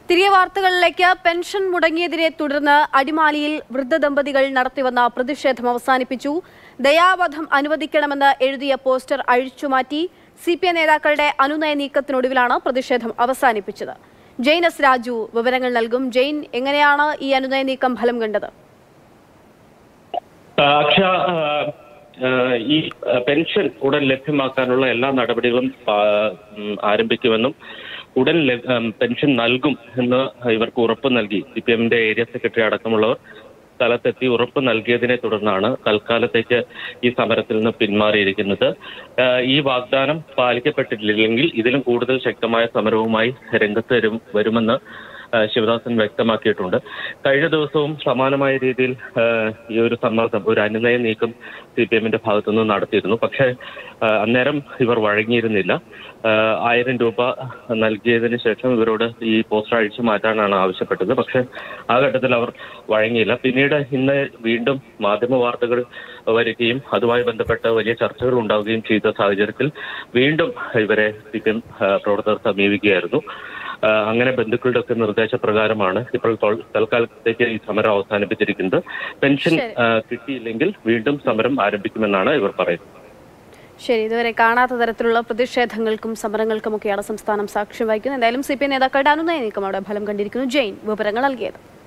തിരികെ വാർത്തകളിലേക്ക് പെൻഷൻ മുടങ്ങിയതിനെ തുടർന്ന് അടിമാലിയിൽ വൃദ്ധ ദമ്പതികൾ നടത്തിവന്ന പ്രതിഷേധം അവസാനിപ്പിച്ചു ദയാവധം അനുവദിക്കണമെന്ന് എഴുതിയ പോസ്റ്റർ അഴിച്ചുമാറ്റി സി പി ഐ നേതാക്കളുടെ അനുനയ നീക്കത്തിനൊടുവിലാണ് പ്രതിഷേധം അവസാനിപ്പിച്ചത് ജെയിൻ എസ് രാജു വിവരങ്ങൾ നൽകും ജെയിൻ എങ്ങനെയാണ് ഈ അനുനയ നീക്കം ഫലം കണ്ടത് അക്ഷ ഈ ആ, പെൻഷൻ ഉടൻ ലഭ്യമാക്കാനുള്ള എല്ലാ നടപടികളും ആ, ഉം, ആരംഭിക്കുമെന്നും ഉടൻ ല- ഉം, പെൻഷൻ നൽകും എന്ന് ഇവർക്ക് ഉറപ്പ് നൽകി സി പി എമ്മിന്റെ ഏരിയ സെക്രട്ടറി അടക്കമുള്ളവർ സ്ഥലത്തെത്തി ഉറപ്പ് നൽകിയതിനെ തുടർന്നാണ് തൽക്കാലത്തേക്ക് ഈ സമരത്തിൽ നിന്ന് പിന്മാറിയിരിക്കുന്നത് ആ, ഈ വാഗ്ദാനം പാലിക്കപ്പെട്ടിട്ടില്ലെങ്കിൽ ഇതിലും കൂടുതൽ ശക്തമായ സമരവുമായി രംഗത്ത് വരും വരുമെന്ന് ആ, ശിവദാസൻ വ്യക്തമാക്കിയിട്ടുണ്ട് കഴിഞ്ഞ ദിവസവും സമാനമായ രീതിയിൽ ആ, ഈ ഒരു സമ്മർദ്ദം ഒരു അനുനയ നീക്കം സി പി എമ്മിന്റെ ഭാഗത്തുനിന്ന് നടത്തിയിരുന്നു പക്ഷേ ആ, അന്നേരം ഇവർ വഴങ്ങിയിരുന്നില്ല ആ, ആയിരം രൂപ നൽകിയതിന് ശേഷം ഇവരോട് ഈ പോസ്റ്റർ അഴിച്ചു മാറ്റാനാണ് ആവശ്യപ്പെട്ടത് പക്ഷേ ആ ഘട്ടത്തിൽ അവർ വഴങ്ങിയില്ല പിന്നീട് ഇന്ന് വീണ്ടും മാധ്യമ വാർത്തകൾ വരികയും അതുമായി ബന്ധപ്പെട്ട വലിയ ചർച്ചകൾ ഉണ്ടാവുകയും ചെയ്ത സാഹചര്യത്തിൽ വീണ്ടും ഇവരെ സി പി എം പ്രവർത്തകർ സമീപിക്കുകയായിരുന്നു ആ, അങ്ങനെ ബന്ധുക്കളുടെ ഒക്കെ നിർദ്ദേശപ്രകാരമാണ് ഇപ്പോൾ തൊൾ- തൽക്കാലത്തേക്ക് ഈ സമരം അവസാനിപ്പിച്ചിരിക്കുന്നത് പെൻഷൻ ശരി. ആ, കിട്ടിയില്ലെങ്കിൽ വീണ്ടും സമരം ആരംഭിക്കുമെന്നാണ് ഇവർ പറയുന്നത് ശരി ഇതുവരെ കാണാത്ത തരത്തിലുള്ള പ്രതിഷേധങ്ങൾക്കും സമരങ്ങൾക്കുമൊക്കെയാണ് സംസ്ഥാനം സാക്ഷ്യം വഹിക്കുന്നത് എന്തായാലും സി പി ഐ നേതാക്കളുടെ അനുനയ നീക്കം അവിടെ ഫലം കണ്ടിരിക്കുന്നു ജെയിൻ വിവരങ്ങൾ നൽകിയത്